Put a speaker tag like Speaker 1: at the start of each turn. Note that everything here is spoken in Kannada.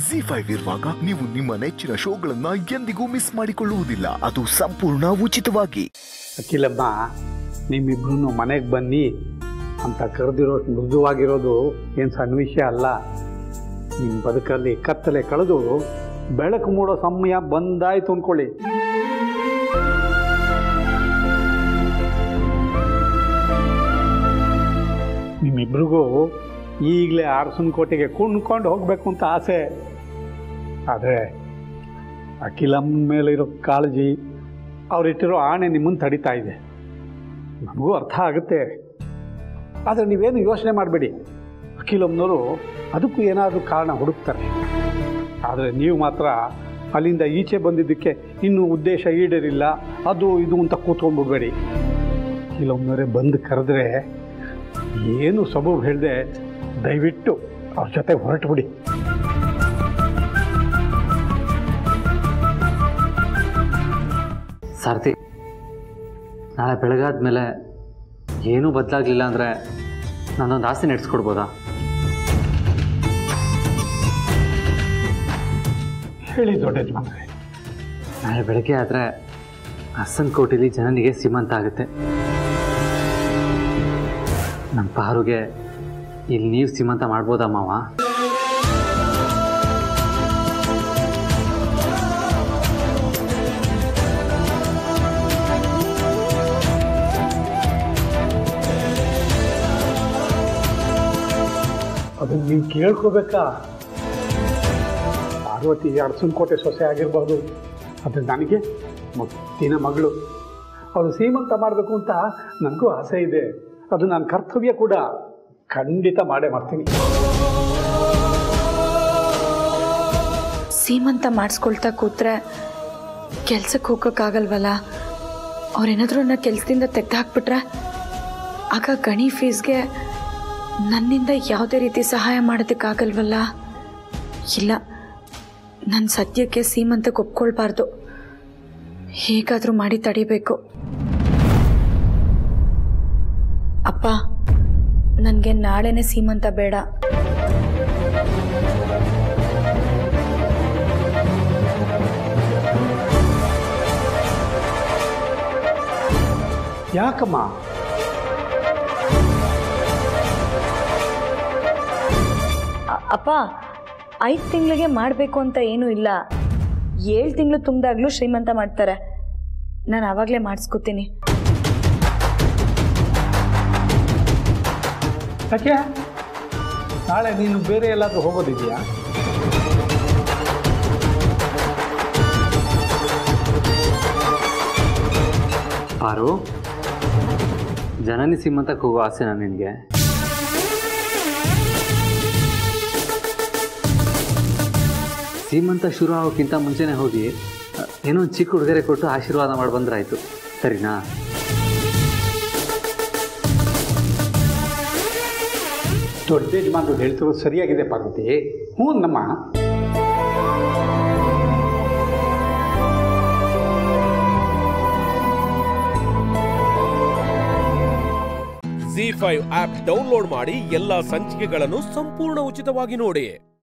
Speaker 1: ಜಿ ಫೈವ್ ಇರುವಾಗ ನೀವು ನಿಮ್ಮ ನೆಚ್ಚಿನ ಶೋಗಳನ್ನ ಎಂದಿಗೂ ಮಿಸ್ ಮಾಡಿಕೊಳ್ಳುವುದಿಲ್ಲ ಅದು ಸಂಪೂರ್ಣ ಉಚಿತವಾಗಿ
Speaker 2: ಅಖಿಲಮ್ಮ ನಿಮ್ಮಿಬ್ರು ಮನೆಗೆ ಬನ್ನಿ ಅಂತ ಕರೆದಿರೋ ಮೃದುವಾಗಿರೋದು ಏನು ಸಣ್ಣ ವಿಷಯ ಅಲ್ಲ ನಿಮ್ಮ ಬದುಕಲ್ಲಿ ಕತ್ತಲೆ ಕಳೆದು ಬೆಳಕು ಮೂಡೋ ಸಮಯ ಬಂದಾಯ್ತು ಅಂದ್ಕೊಳ್ಳಿ ನಿಮ್ಮಿಬ್ರಿಗೂ ಈಗಲೇ ಅರಸನ ಕೋಟೆಗೆ ಕುಣ್ಕೊಂಡು ಹೋಗಬೇಕು ಅಂತ ಆಸೆ ಆದರೆ ಅಖಿಲಮ್ಮನ ಮೇಲೆ ಇರೋ ಕಾಳಜಿ ಅವರಿಟ್ಟಿರೋ ಆಣೆ ನಿಮ್ಮನ್ನು ತಡಿತಾ ಇದೆ ನನಗೂ ಅರ್ಥ ಆಗುತ್ತೆ ಆದರೆ ನೀವೇನು ಯೋಚನೆ ಮಾಡಬೇಡಿ ಅಖಿಲಮ್ಮನವರು ಅದಕ್ಕೂ ಏನಾದರೂ ಕಾರಣ ಹುಡುಕ್ತಾರೆ ಆದರೆ ನೀವು ಮಾತ್ರ ಅಲ್ಲಿಂದ ಈಚೆ ಬಂದಿದ್ದಕ್ಕೆ ಇನ್ನೂ ಉದ್ದೇಶ ಈಡೇರಿಲ್ಲ ಅದು ಇದು ಅಂತ ಕೂತ್ಕೊಂಡ್ಬಿಡ್ಬೇಡಿ ಅಖಿಲಮ್ಮನವರೇ ಬಂದು ಕರೆದ್ರೆ ಏನು ಸಬೂಬ್ ಹೇಳಿದೆ ದಯವಿಟ್ಟು ಅವ್ರ ಜೊತೆ ಹೊರಟುಬಿಡಿ
Speaker 3: ಸಾರಥಿ ನಾಳೆ ಬೆಳಗಾದ ಮೇಲೆ ಏನೂ ಬದಲಾಗಲಿಲ್ಲ ಅಂದರೆ ನಾನೊಂದು ಆಸೆ ನಡೆಸ್ಕೊಡ್ಬೋದಾ
Speaker 2: ಹೇಳಿ ದೊಡ್ಡ ಯಜಮಾನ್ರೆ
Speaker 3: ನಾಳೆ ಬೆಳಗ್ಗೆ ಆದರೆ ಅರ್ಸನ್ ಕೋಟೆಲಿ ಜನನಿಗೆ ಸೀಮಂತ ಆಗುತ್ತೆ ನಮ್ಮ ಪಾರುಗೆ ಇಲ್ಲಿ ನೀವು ಸೀಮಂತ ಮಾಡ್ಬೋದಾ ಮಾವ
Speaker 2: ಅದನ್ನ ನೀವು ಕೇಳ್ಕೋಬೇಕಾ ಪಾರ್ವತಿ ಅರಸನ ಕೋಟೆ ಸೊಸೆ ಆಗಿರ್ಬೋದು ಅದು ನನಗೆ ಮುತ್ತಿನ ಮಗಳು ಅವಳು ಸೀಮಂತ ಮಾಡಬೇಕು ಅಂತ ನನಗೂ ಆಸೆ ಇದೆ ಅದು ನನ್ನ ಕರ್ತವ್ಯ ಕೂಡ ಖಂಡಿತ ಮಾಡೇ ಮಾಡ್ತೀನಿ
Speaker 4: ಸೀಮಂತ ಮಾಡಿಸ್ಕೊಳ್ತಾ ಕೂತ್ರೆ ಕೆಲ್ಸಕ್ಕೆ ಹೋಗೋಕ್ಕಾಗಲ್ವಲ್ಲ ಅವ್ರೇನಾದ್ರೂ ನನ್ನ ಕೆಲಸದಿಂದ ತೆಗೆದು ಹಾಕ್ಬಿಟ್ರೆ ಆಗ ಗಣಿ ಫೀಸ್ಗೆ ನನ್ನಿಂದ ಯಾವುದೇ ರೀತಿ ಸಹಾಯ ಮಾಡೋದಕ್ಕಾಗಲ್ವಲ್ಲ ಇಲ್ಲ ನನ್ನ ಸದ್ಯಕ್ಕೆ ಸೀಮಂತಕ್ಕೆ ಒಪ್ಕೊಳ್ಬಾರ್ದು ಹೇಗಾದರೂ ಮಾಡಿ ತಡಿಬೇಕು ಅಪ್ಪ ನನಗೆ ನಾಳೆನೇ ಸೀಮಂತ ಬೇಡ
Speaker 2: ಯಾಕಮ್ಮ
Speaker 4: ಅ- ಅಪ್ಪ ಐದು ತಿಂಗಳಿಗೆ ಮಾಡಬೇಕು ಅಂತ ಏನೂ ಇಲ್ಲ ಏಳು ತಿಂಗಳು ತುಂಬಿದಾಗಲೂ ಶ್ರೀಮಂತ ಮಾಡ್ತಾರೆ ನಾನು ಆವಾಗಲೇ ಮಾಡಿಸ್ಕೊತೀನಿ
Speaker 2: ಯಾಕೆ ನಾಳೆ ನೀನು ಬೇರೆ ಎಲ್ಲಾದರೂ ಹೋಗೋದಿದೆಯಾ
Speaker 3: ಪಾರು ಜನನಿ ಸೀಮಂತಕ್ಕೆ ಹೋಗೋ ಆಸೆನಾ ನಿನಗೆ ಸೀಮಂತ ಶುರು ಆಗೋಕ್ಕಿಂತ ಮುಂಚೆನೇ ಹೋಗಿ ಅ, ಏನೋ ಒಂದು ಚಿಕ್ಕ ಉಡುಗೊರೆ ಕೊಟ್ಟು ಆಶೀರ್ವಾದ ಮಾಡಿ ಬಂದ್ರಾಯ್ತು ಸರಿನಾ
Speaker 2: ದೊಡ್ಡ ಯಜಮಾನ್ರು ಹೇಳ್ತಿರೋದು ಸರಿಯಾಗಿದೆ ಪಾರ್ವತಿ ಹ್ಞೂ ನಮ್ಮ
Speaker 5: ಜಿ ಫೈವ್ ಆಪ್ ಡೌನ್ಲೋಡ್ ಮಾಡಿ ಎಲ್ಲಾ ಸಂಚಿಕೆಗಳನ್ನು ಸಂಪೂರ್ಣ ಉಚಿತವಾಗಿ ನೋಡಿ